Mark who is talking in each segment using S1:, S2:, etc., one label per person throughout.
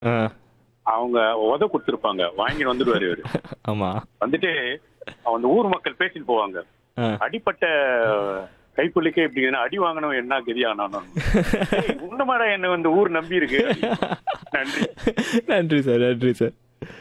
S1: ஆ
S2: அவங்க உத கொடுத்துருப்பாங்க வாங்கிட்டு வந்துடுவாரு இவரு
S1: ஆமா
S2: வந்துட்டு அந்த ஊர் மக்கள் பேசிட்டு போவாங்க
S1: ஆ
S2: அடிப்பட்ட கைப்புள்ளிக்கே இப்படி என்ன அடி வாங்கணும் என்ன கதியானு உன்னமாடா என்ன வந்து ஊர் நம்பி இருக்கு நன்றி
S1: நன்றி சார் நன்றி சார்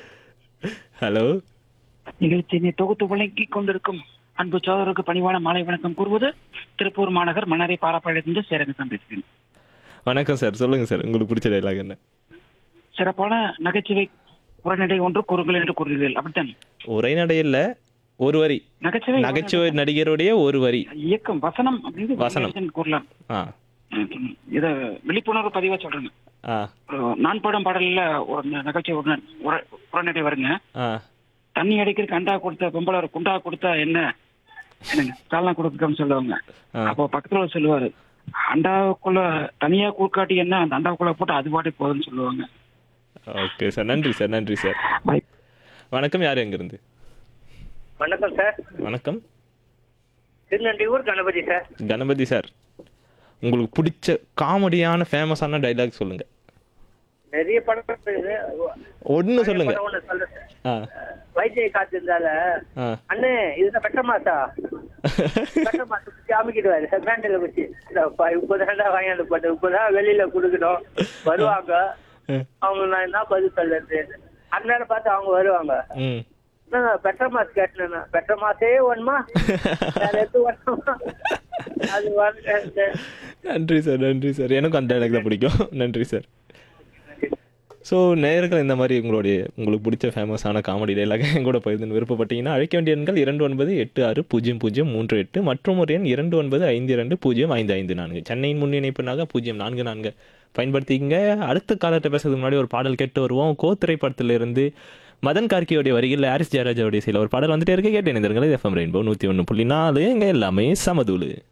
S1: ஹலோ
S3: நிகழ்ச்சியினை தொகுத்து வழங்கிக் கொண்டிருக்கும் அன்பு சோதருக்கு பணிவான மாலை வணக்கம் கூறுவது திருப்பூர் மாநகர் மணரை பாலப்பாளையத்திலிருந்து சேரகசம் பேசுகிறேன்
S1: வணக்கம் சார் சொல்லுங்க சார் உங்களுக்கு பிடிச்ச டைலாக் என்ன
S3: சிறப்பான நகைச்சுவை உரைநடை ஒன்று கூறுகள் என்று கூறுகிறீர்கள் அப்படித்தான்
S1: உரைநடை இல்ல ஒரு வரி
S3: நகைச்சுவை
S1: நகைச்சுவை நடிகருடைய ஒரு வரி
S3: இயக்கம் வசனம் அப்படின்னு
S1: வசனம்.
S3: வசனம் கூறலாம்
S1: ஆ
S3: ம், இத விழிப்புணர்வு பதிவா சொல்றேங்க
S1: ஆ
S3: ஒரு நான் படம் பாடல்ல ஒரு நகைச்சுவை உரை- உரை- உரைநடை வருங்க
S1: ஆ
S3: தண்ணி அடிக்கிறதுக்கு அண்டா கொடுத்த பொம்பளை ஒரு குண்டா கொடுத்தா என்ன என்னங்க காலம் கொடுக்கன்னு சொல்லுவாங்க
S1: ஆ.
S3: அப்போ பக்கத்துல ஒரு சொல்லுவாரு அண்டாவுக்குள்ள தனியா குறுக்காட்டி என்ன அந்த அண்டாவுக்குள்ள போட்டு அது பாட்டு போகுதுன்னு சொல்லுவாங்க
S1: ஓகே சார் நன்றி சார் நன்றி சார்
S3: பை
S1: வணக்கம் யார் எங்கிருந்து
S4: வணக்கம் சார்
S1: வணக்கம்
S4: திருநண்டியூர் கணபதி சார்
S1: கணபதி சார் உங்களுக்கு பிடிச்ச காமெடியான ஃபேமஸான டைலாக் சொல்லுங்க
S4: நிறைய படம் இருக்குது.
S1: ஒன்னு சொல்லுங்க
S4: படம் ஒண்ணு சொல்றேன் சார்.
S1: ஆ
S4: வைத்திய காத்திருந்தால
S1: ஆ
S4: அண்ணே இதுதான் பெட்ட மாசா பெட்ட மாசம் குச்சி அமைக்கிடுவாரு பேண்டில குச்சி இப்பதான் வாங்கிட்டு போட்டு இப்பதான் வெளியில குடுக்கணும் வருவாங்க அவங்க நான் என்ன பதில் சொல்றது அந்நேரம் பார்த்து அவங்க வருவாங்க
S1: ம்
S4: என்னங்க பெட்ர மாஸ் கேட்டேன் பெட்ர மாசே ஒண்ணுமா வேற எதுவும் ஒண்ணுமா அது வந்து
S1: நன்றி சார் நன்றி சார் எனக்கும் அந்த டைலாக் தான் பிடிக்கும் நன்றி சார் ஸோ நேயர்கள் இந்த மாதிரி உங்களுடைய உங்களுக்கு பிடிச்ச ஃபேமஸான காமெடி டைலாக் என் கூட பகிர்ந்து விருப்பப்பட்டீங்கன்னா அழைக்க வேண்டிய எண்கள் இரண்டு ஒன்பது எட்டு ஆறு பூஜ்ஜியம் பூஜ்ஜியம் மூன்று எட்டு மற்றும் ஒரு எண் இரண்டு ஒன்பது ஐந்து இரண்டு பூஜ்ஜியம் ஐந்து ஐந்து நான்கு சென்னையின் முன் இணைப்புனாக பூஜ்ஜியம் நான்கு நான்கு பயன்படுத்திக்கங்க அடுத்த காலத்தை பேசுறதுக்கு முன்னாடி ஒரு பாடல் கேட்டு வருவோம் கோ திரைப்படத்திலிருந்து மதன் கார்கியோடைய வரிகளில் ஹாரிஸ் ஜெயராஜாவுடைய சில ஒரு பாடல் வந்துட்டே இருக்க கேட்டு இணைந்திருங்கள் எஃப்எம் ரெயின்போ நூற்றி ஒன்று புள்ளி நாலு எங்க எல்லாமே சமதூளு